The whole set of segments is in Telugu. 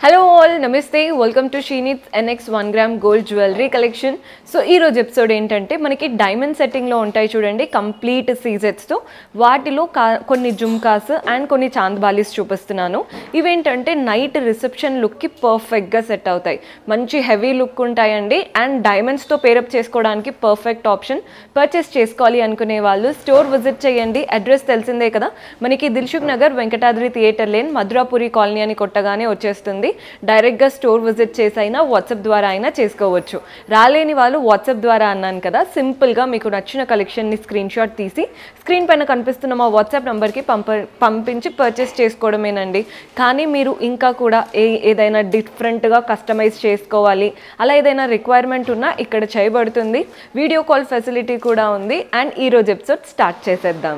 hello all namaste welcome to షీనిత్ N X one gram gold jewellery collection so ఈ రోజు ఎపిసోడ్ ఏంటంటే మనకి డైమండ్ సెట్టింగ్లో ఉంటాయి చూడండి కంప్లీట్ సీజెట్స్తో వాటిలో కా కొన్ని జుమ్కాస్ అండ్ కొన్ని చాంద్బాలీస్ చూపిస్తున్నాను ఇవేంటంటే నైట్ రిసెప్షన్ లుక్కి పర్ఫెక్ట్గా సెట్ అవుతాయి మంచి హెవీ లుక్ ఉంటాయండి అండ్ డైమండ్స్తో పేరప్ చేసుకోవడానికి పర్ఫెక్ట్ ఆప్షన్ పర్చేస్ చేసుకోవాలి అనుకునే వాళ్ళు స్టోర్ విజిట్ చేయండి అడ్రస్ తెలిసిందే కదా మనకి Dilsukh Nagar Venkatadri theatre lane Madhurapuri colony అని కొట్టగానే వచ్చేస్తుంది డైరెక్ట్గా స్టోర్ విజిట్ చేసి అయినా వాట్సాప్ ద్వారా అయినా చేసుకోవచ్చు రాలేని వాళ్ళు వాట్సాప్ ద్వారా అన్నాను కదా సింపుల్గా మీకు నచ్చిన కలెక్షన్ని స్క్రీన్ షాట్ తీసి స్క్రీన్ పైన కనిపిస్తున్న మా వాట్సాప్ నెంబర్కి పంప పంపించి పర్చేస్ చేసుకోవడమేనండి కానీ మీరు ఇంకా కూడా ఏ ఏదైనా డిఫరెంట్గా కస్టమైజ్ చేసుకోవాలి అలా ఏదైనా రిక్వైర్మెంట్ ఉన్నా ఇక్కడ చేయబడుతుంది వీడియో కాల్ ఫెసిలిటీ కూడా ఉంది అండ్ ఈరోజు ఎపిసోడ్ స్టార్ట్ చేసేద్దాం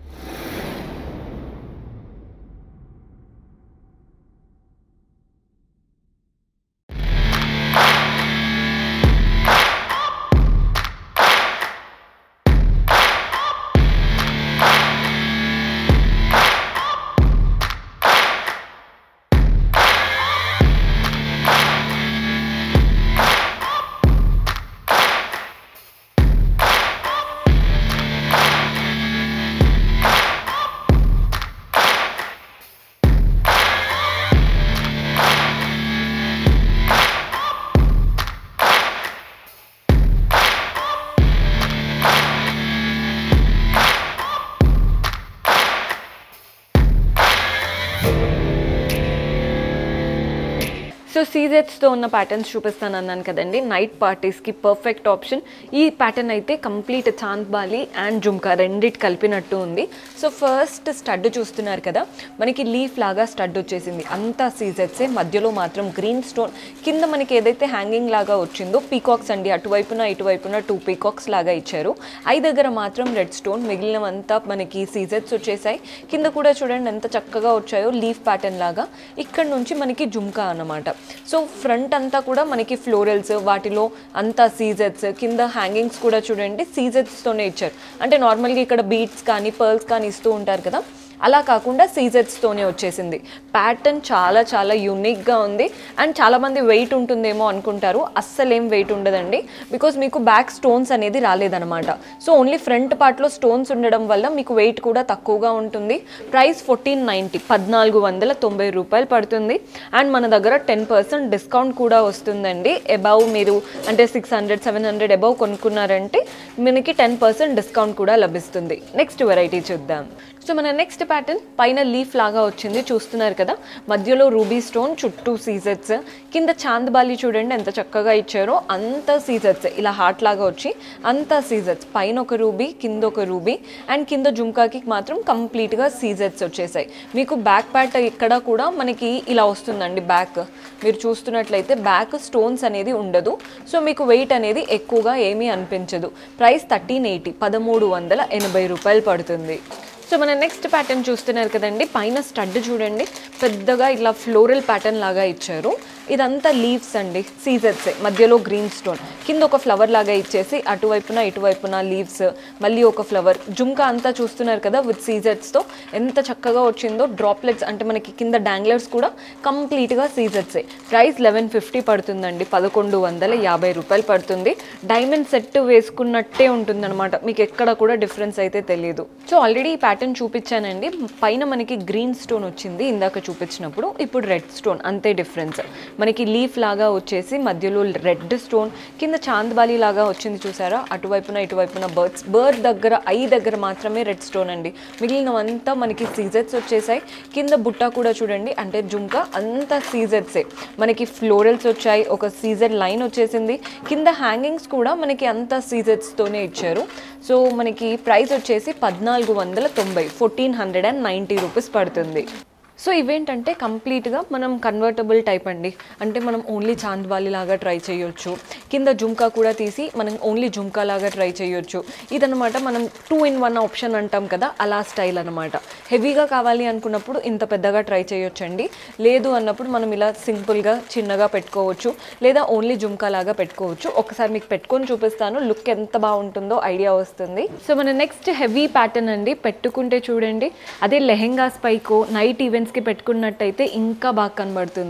సో సీజెట్స్తో ఉన్న ప్యాటర్న్స్ చూపిస్తాను అన్నాను కదండి నైట్ పార్టీస్కి పర్ఫెక్ట్ ఆప్షన్ ఈ ప్యాటర్న్ అయితే కంప్లీట్ చాంద్బాలి అండ్ జుమ్కా రెండిటి కలిపినట్టు ఉంది సో ఫస్ట్ స్టడ్ చూస్తున్నారు కదా మనకి లీఫ్ లాగా స్టడ్ వచ్చేసింది అంతా సీజెట్సే మధ్యలో మాత్రం గ్రీన్ స్టోన్ కింద మనకి ఏదైతే హ్యాంగింగ్ లాగా వచ్చిందో పీకాక్స్ అండి అటువైపున ఇటువైపున టూ పీకాక్స్ లాగా ఇచ్చారు ఐ దగ్గర మాత్రం రెడ్ స్టోన్ మిగిలినవంతా మనకి సీజెట్స్ వచ్చేసాయి కింద కూడా చూడండి ఎంత చక్కగా వచ్చాయో లీఫ్ ప్యాటర్న్ లాగా ఇక్కడ నుంచి మనకి జుమ్కా అన్నమాట సో ఫ్రంట్ అంతా కూడా మనకి ఫ్లోరల్స్ వాటిలో అంతా సీజెట్స్ కింద హ్యాంగింగ్స్ కూడా చూడండి సీజెట్స్తోనే ఇచ్చారు అంటే నార్మల్గా ఇక్కడ బీట్స్ కానీ పర్ల్స్ కానీ ఇస్తూ ఉంటారు కదా అలా కాకుండా సీజెట్స్తోనే వచ్చేసింది ప్యాటర్న్ చాలా చాలా యూనిక్గా ఉంది అండ్ చాలామంది వెయిట్ ఉంటుందేమో అనుకుంటారు అస్సలు ఏం వెయిట్ ఉండదండి బికాజ్ మీకు బ్యాక్ స్టోన్స్ అనేది రాలేదనమాట సో ఓన్లీ ఫ్రంట్ పార్ట్లో స్టోన్స్ ఉండడం వల్ల మీకు వెయిట్ కూడా తక్కువగా ఉంటుంది ప్రైస్ ఫోర్టీన్ నైంటీ పద్నాలుగు వందల తొంభై రూపాయలు పడుతుంది అండ్ మన దగ్గర టెన్ పర్సెంట్ డిస్కౌంట్ కూడా వస్తుందండి అబౌవ్ మీరు అంటే six hundred seven hundred above కొనుక్కున్నారంటే మనకి టెన్ పర్సెంట్ డిస్కౌంట్ కూడా లభిస్తుంది నెక్స్ట్ వెరైటీ చూద్దాం సో మన నెక్స్ట్ ప్యాటర్న్ పైన లీఫ్ లాగా వచ్చింది చూస్తున్నారు కదా మధ్యలో రూబీ స్టోన్ చుట్టూ సీజెట్స్ కింద చాందబాలి చూడండి ఎంత చక్కగా ఇచ్చారో అంత సీజెట్స్ ఇలా హార్ట్ లాగా వచ్చి అంత సీజెట్స్ పైన ఒక రూబీ కింద ఒక రూబీ అండ్ కింద జుమ్కాకి మాత్రం కంప్లీట్గా సీజెట్స్ వచ్చేసాయి మీకు బ్యాక్ ప్యాట్ ఇక్కడ కూడా మనకి ఇలా వస్తుందండి బ్యాక్ మీరు చూస్తున్నట్లయితే బ్యాక్ స్టోన్స్ అనేది ఉండదు సో మీకు వెయిట్ అనేది ఎక్కువగా ఏమీ అనిపించదు ప్రైస్ థర్టీన్ ఎయిటీ పదమూడు వందల ఎనభై రూపాయలు పడుతుంది సో మన నెక్స్ట్ ప్యాటర్న్ చూస్తున్నారు కదండి పైన స్టడ్ చూడండి పెద్దగా ఇట్లా ఫ్లోరల్ ప్యాటర్న్ లాగా ఇచ్చారు ఇదంతా లీవ్స్ అండి సీజర్స్ మధ్యలో గ్రీన్ స్టోన్ కింద ఒక ఫ్లవర్ లాగా ఇచ్చేసి అటువైపున ఇటువైపున లీవ్స్ మళ్ళీ ఒక ఫ్లవర్ జుంకా అంతా చూస్తున్నారు కదా విత్ సీజర్స్తో ఎంత చక్కగా వచ్చిందో డ్రాప్లెట్స్ అంటే మనకి కింద డాంగ్లర్స్ కూడా కంప్లీట్గా సీజర్సే ప్రైస్ లెవెన్ ఫిఫ్టీ పడుతుందండి పదకొండు వందల యాభై రూపాయలు పడుతుంది డైమండ్ సెట్ వేసుకున్నట్టే ఉంటుందన్నమాట మీకు ఎక్కడ కూడా డిఫరెన్స్ అయితే తెలియదు సో ఆల్రెడీ ఈ ప్యాటర్న్ చూపించానండి పైన మనకి గ్రీన్ స్టోన్ వచ్చింది ఇందాక చూపించినప్పుడు ఇప్పుడు రెడ్ స్టోన్ అంతే డిఫరెన్స్ మనకి లీఫ్ లాగా వచ్చేసి మధ్యలో రెడ్ స్టోన్ కింద చాందబాలి లాగా వచ్చింది చూసారా అటువైపున ఇటువైపున బర్డ్స్ బర్డ్ దగ్గర ఐ దగ్గర మాత్రమే రెడ్ స్టోన్ అండి మిగిలినవంతా మనకి సీజెట్స్ వచ్చేసాయి కింద బుట్ట కూడా చూడండి అంటే జుంకా అంతా సీజెట్సే మనకి ఫ్లోరల్స్ వచ్చాయి ఒక సీజెడ్ లైన్ వచ్చేసింది కింద హ్యాంగింగ్స్ కూడా మనకి అంతా సీజెట్స్తోనే ఇచ్చారు సో మనకి ప్రైస్ వచ్చేసి పద్నాలుగు వందల తొంభై fourteen hundred and ninety rupees పడుతుంది సో ఇవేంటంటే కంప్లీట్గా మనం కన్వర్టబుల్ టైప్ అండి అంటే మనం ఓన్లీ చాంద్వాలి లాగా ట్రై చేయొచ్చు కింద జుమ్కా కూడా తీసి మనం ఓన్లీ జుమ్కా లాగా ట్రై చేయొచ్చు ఇదనమాట మనం టూ ఇన్ వన్ ఆప్షన్ అంటాం కదా అలా స్టైల్ అనమాట హెవీగా కావాలి అనుకున్నప్పుడు ఇంత పెద్దగా ట్రై చేయొచ్చండి లేదు అన్నప్పుడు మనం ఇలా సింపుల్గా చిన్నగా పెట్టుకోవచ్చు లేదా ఓన్లీ జుమ్కా లాగా పెట్టుకోవచ్చు ఒకసారి మీకు పెట్టుకొని చూపిస్తాను లుక్ ఎంత బాగుంటుందో ఐడియా వస్తుంది సో మన నెక్స్ట్ హెవీ ప్యాటర్న్ అండి పెట్టుకుంటే చూడండి అదే లెహెంగాస్ పైకో నైట్ ఈవెంట్స్కి పెట్టుకున్నట్టయితే ఇంకా బాగా కనబడుతుంది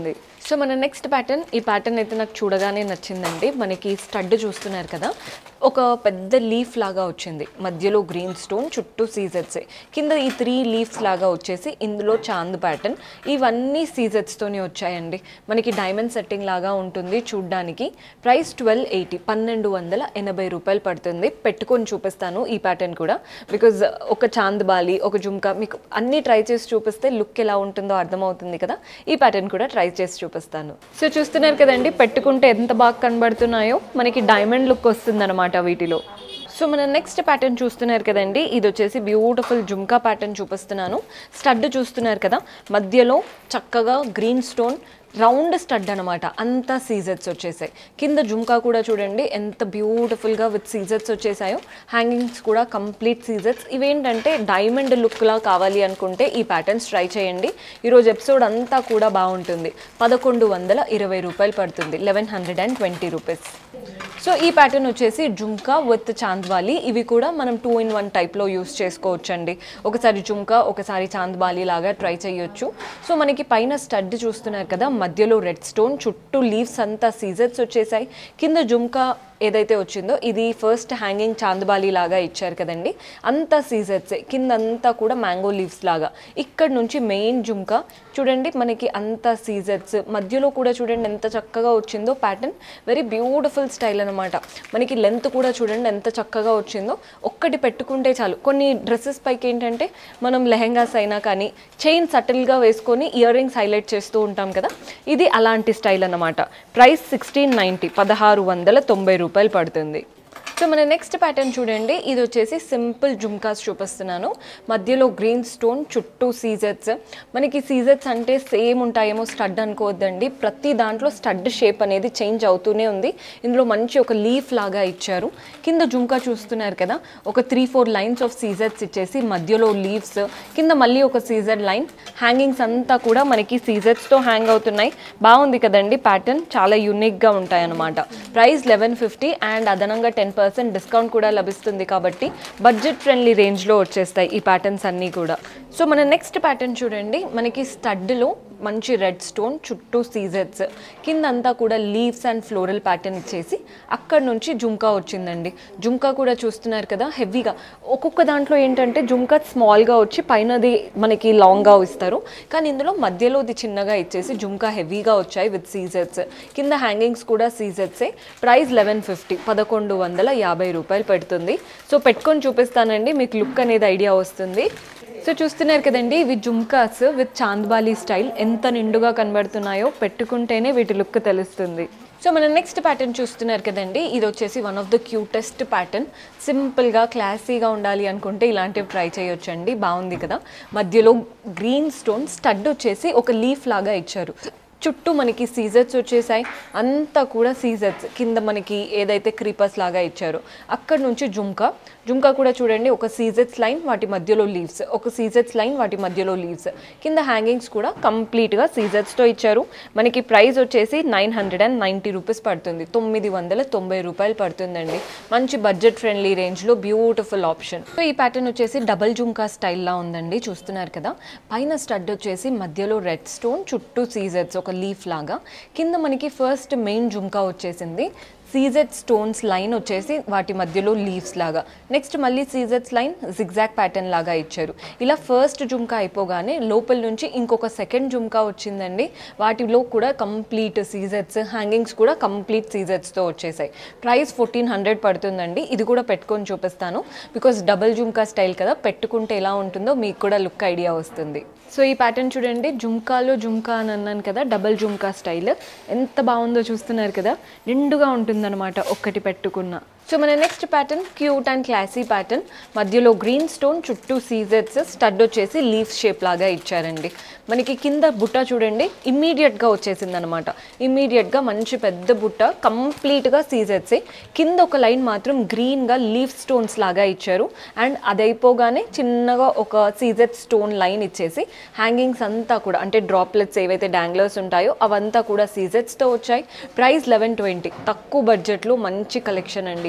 సో మన నెక్స్ట్ ప్యాటర్న్ ఈ ప్యాటర్న్ అయితే నాకు చూడగానే నచ్చిందండి మనకి స్టడ్ చూస్తున్నారు కదా ఒక పెద్ద లీఫ్ లాగా వచ్చింది మధ్యలో గ్రీన్ స్టోన్ చుట్టూ సీజర్స్ కింద ఈ త్రీ లీఫ్స్ లాగా వచ్చేసి ఇందులో చాంద్ ప్యాటర్న్ ఇవన్నీ సీజర్స్తోనే వచ్చాయండి మనకి డైమండ్ సెట్టింగ్ లాగా ఉంటుంది చూడ్డానికి ప్రైస్ ట్వెల్వ్ ఎయిటీ పన్నెండు వందల ఎనభై రూపాయలు పడుతుంది పెట్టుకొని చూపిస్తాను ఈ ప్యాటర్న్ కూడా బికాజ్ ఒక చాంద్ బాలి ఒక జుమ్కా మీకు అన్నీ ట్రై చేసి చూపిస్తే లుక్ ఎలా ఉంటుందో అర్థమవుతుంది కదా ఈ ప్యాటర్న్ కూడా ట్రై చేసి చూపిస్తాను సో చూస్తున్నారు కదండి పెట్టుకుంటే ఎంత బాగా కనబడుతున్నాయో మనకి డైమండ్ లుక్ వస్తుందన్నమాట వీటిలో సో మన నెక్స్ట్ ప్యాటర్న్ చూస్తున్నారు కదండి ఇది వచ్చేసి బ్యూటిఫుల్ జుమ్కా ప్యాటర్న్ చూపిస్తున్నాను స్టడ్ చూస్తున్నారు కదా మధ్యలో చక్కగా గ్రీన్ స్టోన్ రౌండ్ స్టడ్ అనమాట అంతా సీజర్స్ వచ్చేసాయి కింద జుమ్కా కూడా చూడండి ఎంత బ్యూటిఫుల్గా విత్ సీజర్స్ వచ్చేసాయో హ్యాంగింగ్స్ కూడా కంప్లీట్ సీజర్స్ ఇవేంటంటే డైమండ్ లుక్లా కావాలి అనుకుంటే ఈ ప్యాటర్న్స్ ట్రై చేయండి ఈరోజు ఎపిసోడ్ అంతా కూడా బాగుంటుంది పదకొండు వందల ఇరవై రూపాయలు పడుతుంది eleven hundred and twenty rupees so ఈ ప్యాటర్న్ వచ్చేసి జుమ్కా విత్ చాంద్వాలి ఇవి కూడా మనం టూ ఇన్ వన్ టైప్లో యూస్ చేసుకోవచ్చండి ఒకసారి జుమ్కా ఒకసారి చాంద్బాలి లాగా ట్రై చేయొచ్చు సో మనకి పైన స్టడ్ చూస్తున్నారు కదా మధ్యలో రెడ్ స్టోన్ చుట్టూ లీవ్స్ అంతా సీజర్స్ వచ్చేసాయి కింద జుమ్కా ఏదైతే వచ్చిందో ఇది ఫస్ట్ హ్యాంగింగ్ చాందబాలి లాగా ఇచ్చారు కదండి అంతా సీజర్స్ కింద అంతా కూడా మ్యాంగో లీవ్స్ లాగా ఇక్కడ నుంచి మెయిన్ జుమ్కా చూడండి మనకి అంతా సీజర్స్ మధ్యలో కూడా చూడండి ఎంత చక్కగా వచ్చిందో ప్యాటర్న్ వెరీ బ్యూటిఫుల్ స్టైల్ అనమాట మనకి లెంత్ కూడా చూడండి ఎంత చక్కగా వచ్చిందో ఒక్కటి పెట్టుకుంటే చాలు కొన్ని డ్రెస్సెస్ పైకి ఏంటంటే మనం లెహెంగాస్ అయినా కానీ చైన్ సటిల్గా వేసుకొని ఇయర్ రింగ్స్ హైలైట్ చేస్తూ ఉంటాం కదా ఇది అలాంటి స్టైల్ అన్నమాట ప్రైస్ సిక్స్టీన్ నైంటీ పదహారు వందల తొంభై రూపాయలు పడుతుంది సో మన నెక్స్ట్ ప్యాటర్న్ చూడండి ఇది వచ్చేసి సింపుల్ జుమ్కాస్ చూపిస్తున్నాను మధ్యలో గ్రీన్ స్టోన్ చుట్టూ సీజర్స్ మనకి సీజర్స్ అంటే సేమ్ ఉంటాయేమో స్టడ్ అనుకోవద్దండి ప్రతి దాంట్లో స్టడ్ షేప్ అనేది చేంజ్ అవుతూనే ఉంది ఇందులో మంచి ఒక లీఫ్ లాగా ఇచ్చారు కింద జుమ్కా చూస్తున్నారు కదా ఒక త్రీ ఫోర్ లైన్స్ ఆఫ్ సీజర్స్ ఇచ్చేసి మధ్యలో లీవ్స్ కింద మళ్ళీ ఒక సీజర్ లైన్ హ్యాంగింగ్స్ అంతా కూడా మనకి సీజర్స్తో హ్యాంగ్ అవుతున్నాయి బాగుంది కదండి ప్యాటర్న్ చాలా యూనిక్గా ఉంటాయి అన్నమాట ప్రైస్ లెవెన్ ఫిఫ్టీ అండ్ అదనంగా టెన్ పర్సెంట్ డిస్కౌంట్ కూడా లభిస్తుంది కాబట్టి బడ్జెట్ ఫ్రెండ్లీ రేంజ్లో వచ్చేస్తాయి ఈ ప్యాటర్న్స్ అన్నీ కూడా సో మన నెక్స్ట్ ప్యాటర్న్ చూడండి మనకి స్టడ్లో మంచి రెడ్ స్టోన్ చుట్టూ సీజర్స్ కింద అంతా కూడా లీవ్స్ అండ్ ఫ్లోరల్ ప్యాటర్న్ ఇచ్చేసి అక్కడ నుంచి జుమ్కా వచ్చిందండి జుమ్కా కూడా చూస్తున్నారు కదా హెవీగా ఒక్కొక్క దాంట్లో ఏంటంటే జుమ్కా స్మాల్గా వచ్చి పైనది మనకి లాంగ్గా ఇస్తారు కానీ ఇందులో మధ్యలోది చిన్నగా ఇచ్చేసి జుమ్కా హెవీగా వచ్చాయి విత్ సీజర్స్ కింద హ్యాంగింగ్స్ కూడా సీజర్సే ప్రైస్ లెవెన్ ఫిఫ్టీ పదకొండు వందల యాభై రూపాయలు పెడుతుంది సో పెట్టుకొని చూపిస్తానండి మీకు లుక్ అనేది ఐడియా వస్తుంది సో చూస్తున్నారు కదండి ఇవి జుమ్కాస్ విత్ చాంద్బాలి స్టైల్ ఎంత నిండుగా కనబడుతున్నాయో పెట్టుకుంటేనే వీటి లుక్ తెలుస్తుంది సో మనం నెక్స్ట్ ప్యాటర్న్ చూస్తున్నారు కదండి ఇది వచ్చేసి one of the cutest pattern సింపుల్గా క్లాసీగా ఉండాలి అనుకుంటే ఇలాంటివి ట్రై చేయొచ్చండి బాగుంది కదా మధ్యలో గ్రీన్ స్టోన్ స్టడ్ వచ్చేసి ఒక లీఫ్ లాగా ఇచ్చారు చుట్టూ మనకి సీజర్స్ వచ్చేసాయి అంతా కూడా సీజర్స్ కింద మనకి ఏదైతే క్రీపర్స్ లాగా ఇచ్చారో అక్కడ నుంచి జుమ్కా జుమ్కా కూడా చూడండి ఒక సీజర్స్ లైన్ వాటి మధ్యలో లీవ్స్ ఒక సీజర్స్ లైన్ వాటి మధ్యలో లీవ్స్ కింద హ్యాంగింగ్స్ కూడా కంప్లీట్గా సీజర్స్తో ఇచ్చారు మనకి ప్రైస్ వచ్చేసి nine hundred and ninety rupees పడుతుంది తొమ్మిది వందల తొంభై రూపాయలు పడుతుందండి మంచి బడ్జెట్ ఫ్రెండ్లీ రేంజ్లో బ్యూటిఫుల్ ఆప్షన్ సో ఈ ప్యాటర్న్ వచ్చేసి డబల్ జుమ్కా స్టైల్లా ఉందండి చూస్తున్నారు కదా పైన స్టడ్ వచ్చేసి మధ్యలో రెడ్ స్టోన్ చుట్టూ సీజర్స్ ఒక లీఫ్ లాగా కింద మనకి ఫస్ట్ మెయిన్ జుమ్కా వచ్చేసింది సీజెడ్ స్టోన్స్ లైన్ వచ్చేసి వాటి మధ్యలో లీవ్స్ లాగా నెక్స్ట్ మళ్ళీ సీజెడ్స్ లైన్ జిగ్జాక్ ప్యాటర్న్ లాగా ఇచ్చారు ఇలా ఫస్ట్ జుమ్కా అయిపోగానే లోపల నుంచి ఇంకొక సెకండ్ జుమ్కా వచ్చిందండి వాటిలో కూడా కంప్లీట్ సీజెడ్స్ హ్యాంగింగ్స్ కూడా కంప్లీట్ సీజెడ్స్తో వచ్చేసాయి ప్రైస్ ఫోర్టీన్ హండ్రెడ్ పడుతుందండి ఇది కూడా పెట్టుకొని చూపిస్తాను బికాస్ డబుల్ జుమ్కా స్టైల్ కదా పెట్టుకుంటే ఎలా ఉంటుందో మీకు కూడా లుక్ ఐడియా వస్తుంది సో ఈ ప్యాటర్న్ చూడండి జుమ్కాలో జుమ్కా అని అన్నాను కదా డబల్ జుమ్కా స్టైల్ ఎంత బాగుందో చూస్తున్నారు కదా నిండుగా ఉంటుందన్నమాట ఒక్కటి పెట్టుకున్న సో మన next pattern cute and classy pattern మధ్యలో గ్రీన్ స్టోన్ చుట్టూ సీజర్స్ స్టడ్ వచ్చేసి లీఫ్ షేప్ లాగా ఇచ్చారండి మనకి కింద బుట్ట చూడండి ఇమ్మీడియట్గా వచ్చేసింది అనమాట ఇమ్మీడియట్గా మంచి పెద్ద బుట్ట కంప్లీట్గా సీజర్సే కింద ఒక లైన్ మాత్రం గ్రీన్గా లీఫ్ స్టోన్స్ లాగా ఇచ్చారు అండ్ అది అయిపోగానే చిన్నగా ఒక సీజర్ స్టోన్ లైన్ ఇచ్చేసి హ్యాంగింగ్స్ అంతా కూడా అంటే డ్రాప్లెట్స్ ఏవైతే డాంగ్లర్స్ ఉంటాయో అవంతా కూడా సీజర్స్తో వచ్చాయి ప్రైస్ లెవెన్ ట్వంటీ తక్కువ బడ్జెట్లో మంచి కలెక్షన్ అండి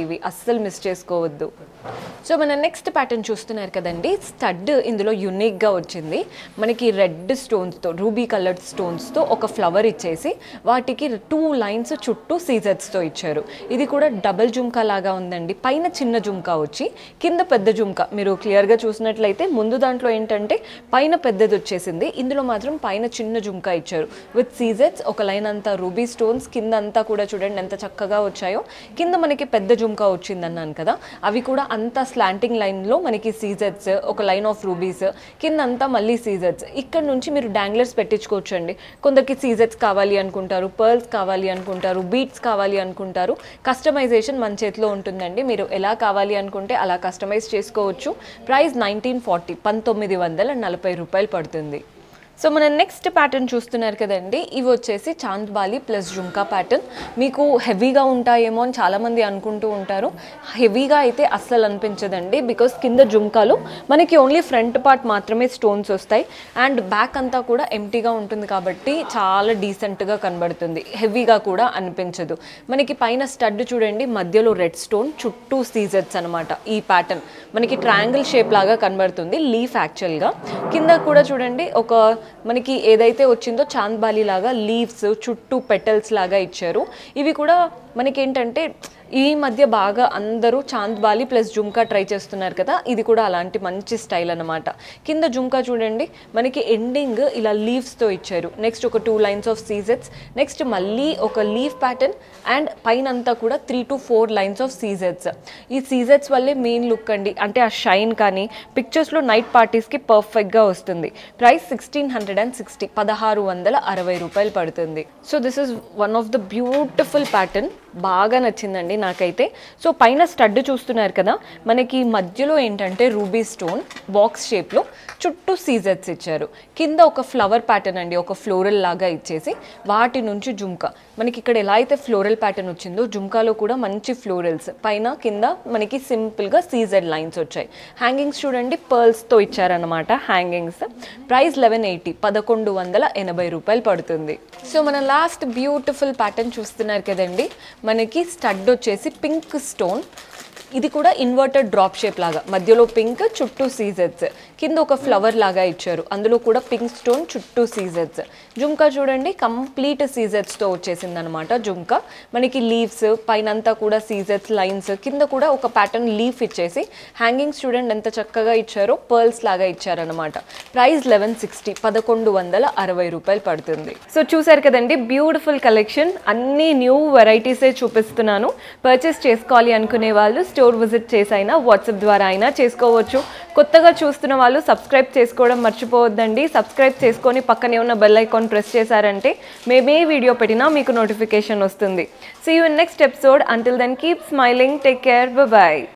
ఇవి అస్సలు మిస్ చేసుకోవద్దు సో మన నెక్స్ట్ ప్యాటర్న్ చూస్తున్నారు కదండి స్టడ్ ఇందులో యునిక్గా వచ్చింది మనకి రెడ్ స్టోన్స్తో రూబీ కలర్డ్ స్టోన్స్తో ఒక ఫ్లవర్ ఇచ్చేసి వాటికి టూ లైన్స్ చుట్టూ సీజర్స్తో ఇచ్చారు ఇది కూడా డబల్ జుమ్కా లాగా ఉందండి పైన చిన్న జుమ్కా వచ్చి కింద పెద్ద జుమ్కా మీరు క్లియర్గా చూసినట్లయితే ముందు దాంట్లో ఏంటంటే పైన పెద్దది వచ్చేసింది ఇందులో మాత్రం పైన చిన్న జుమ్కా ఇచ్చారు విత్ సీజర్స్ ఒక లైన్ అంతా రూబీ స్టోన్స్ కింద అంతా కూడా చూడండి ఎంత చక్కగా వచ్చాయో కింద మనకి పెద్ద జుమ్కా వచ్చింది అన్నాను కదా అవి కూడా అంతా స్లాంటింగ్ లైన్లో మనకి సీజర్స్ ఒక లైన్ ఆఫ్ రూబీస్ కింద అంతా మళ్ళీ సీజర్స్ ఇక్కడ నుంచి మీరు డాంగ్లర్స్ పెట్టించుకోవచ్చు అండి కొందరికి సీజర్స్ కావాలి అనుకుంటారు పర్ల్స్ కావాలి అనుకుంటారు బీట్స్ కావాలి అనుకుంటారు కస్టమైజేషన్ మన చేతిలో ఉంటుందండి మీరు ఎలా కావాలి అనుకుంటే అలా కస్టమైజ్ చేసుకోవచ్చు ప్రైస్ నైన్టీన్ ఫార్టీ పంతొమ్మిది వందల నలభై రూపాయలు పడుతుంది సో మన నెక్స్ట్ ప్యాటర్న్ చూస్తున్నారు కదండి ఇవి వచ్చేసి చాంద్బాలి ప్లస్ జుంకా ప్యాటర్న్ మీకు హెవీగా ఉంటాయేమో అని చాలామంది అనుకుంటూ ఉంటారు హెవీగా అయితే అస్సలు అనిపించదండి బికాస్ కింద జుంకాలో మనకి ఓన్లీ ఫ్రంట్ పార్ట్ మాత్రమే స్టోన్స్ వస్తాయి అండ్ బ్యాక్ అంతా కూడా ఎంటీగా ఉంటుంది కాబట్టి చాలా డీసెంట్గా కనబడుతుంది హెవీగా కూడా అనిపించదు మనకి పైన స్టడ్ చూడండి మధ్యలో రెడ్ స్టోన్ చుట్టూ సీజర్స్ అనమాట ఈ ప్యాటర్న్ మనకి ట్రయాంగిల్ షేప్ లాగా కనబడుతుంది లీఫ్ యాక్చువల్గా కింద కూడా చూడండి ఒక మనకి ఏదైతే వచ్చిందో చాంద్బాలి లాగా లీవ్స్ చుట్టూ పెటల్స్ లాగా ఇచ్చారు ఇవి కూడా మనకి ఏంటంటే ఈ మధ్య బాగా అందరూ చాంద్బాలి ప్లస్ జుమ్కా ట్రై చేస్తున్నారు కదా ఇది కూడా అలాంటి మంచి స్టైల్ అనమాట కింద జుమ్కా చూడండి మనకి ఎండింగ్ ఇలా లీవ్స్తో ఇచ్చారు నెక్స్ట్ ఒక టూ లైన్స్ ఆఫ్ సీజెట్స్ నెక్స్ట్ మళ్ళీ ఒక లీఫ్ ప్యాటర్న్ అండ్ పైన అంతా కూడా three to four lines of సీజెట్స్ ఈ సీజెట్స్ వల్లే మెయిన్ లుక్ అండి అంటే ఆ షైన్ కానీ పిక్చర్స్లో నైట్ పార్టీస్కి పర్ఫెక్ట్గా వస్తుంది price sixteen hundred and sixty పదహారు వందల అరవై రూపాయలు పడుతుంది so this is one of the beautiful pattern బాగా నచ్చిందండి నాకైతే సో పైన స్టడ్ చూస్తున్నారు కదా మనకి మధ్యలో ఏంటంటే రూబీ స్టోన్ బాక్స్ షేప్లో చుట్టూ సీజర్స్ ఇచ్చారు కింద ఒక ఫ్లవర్ ప్యాటర్న్ అండి ఒక ఫ్లోరల్ లాగా ఇచ్చేసి వాటి నుంచి జుమ్కా మనకి ఇక్కడ ఎలా అయితే ఫ్లోరల్ ప్యాటర్న్ వచ్చిందో జుమ్కాలో కూడా మంచి ఫ్లోరల్స్ పైన కింద మనకి సింపుల్గా సీజర్ లైన్స్ వచ్చాయి హ్యాంగింగ్స్ చూడండి పర్ల్స్తో ఇచ్చారనమాట హ్యాంగింగ్స్ ప్రైస్ లెవెన్ ఎయిటీ పదకొండు వందల ఎనభై రూపాయలు పడుతుంది సో మన లాస్ట్ బ్యూటిఫుల్ ప్యాటర్న్ చూస్తున్నారు కదండి మనకి స్టడ్ వచ్చేసి పింక్ స్టోన్ ఇది కూడా ఇన్వర్టెడ్ డ్రాప్ షేప్ లాగా మధ్యలో పింక్ చుట్టూ సీజర్స్ కింద ఒక ఫ్లవర్ లాగా ఇచ్చారు అందులో కూడా పింక్ స్టోన్ చుట్టూ సీజర్స్ జుమ్కా చూడండి కంప్లీట్ సీజర్స్తో వచ్చేసింది అనమాట జుమ్కా మనకి లీవ్స్ పైనంతా కూడా సీజర్స్ లైన్స్ కింద కూడా ఒక ప్యాటర్న్ లీఫ్ ఇచ్చేసి హ్యాంగింగ్స్ చూడండి ఎంత చక్కగా ఇచ్చారో పర్ల్స్ లాగా ఇచ్చారనమాట ప్రైస్ లెవెన్ సిక్స్టీ పదకొండు వందల అరవై రూపాయలు పడుతుంది సో చూసారు కదండి బ్యూటిఫుల్ కలెక్షన్ అన్ని న్యూ వెరైటీసే చూపిస్తున్నాను పర్చేస్ చేసుకోవాలి అనుకునే వాళ్ళు స్టోర్ విజిట్ చేసి అయినా వాట్సాప్ ద్వారా అయినా చేసుకోవచ్చు కొత్తగా చూస్తున్న వాళ్ళు సబ్స్క్రైబ్ చేసుకోవడం మర్చిపోవద్దండి సబ్స్క్రైబ్ చేసుకొని పక్కనే ఉన్న బెల్ ఐకాన్ ప్రెస్ చేశారంటే మేమే వీడియో పెట్టినా మీకు నోటిఫికేషన్ వస్తుంది see you next episode until then keep smiling take care bye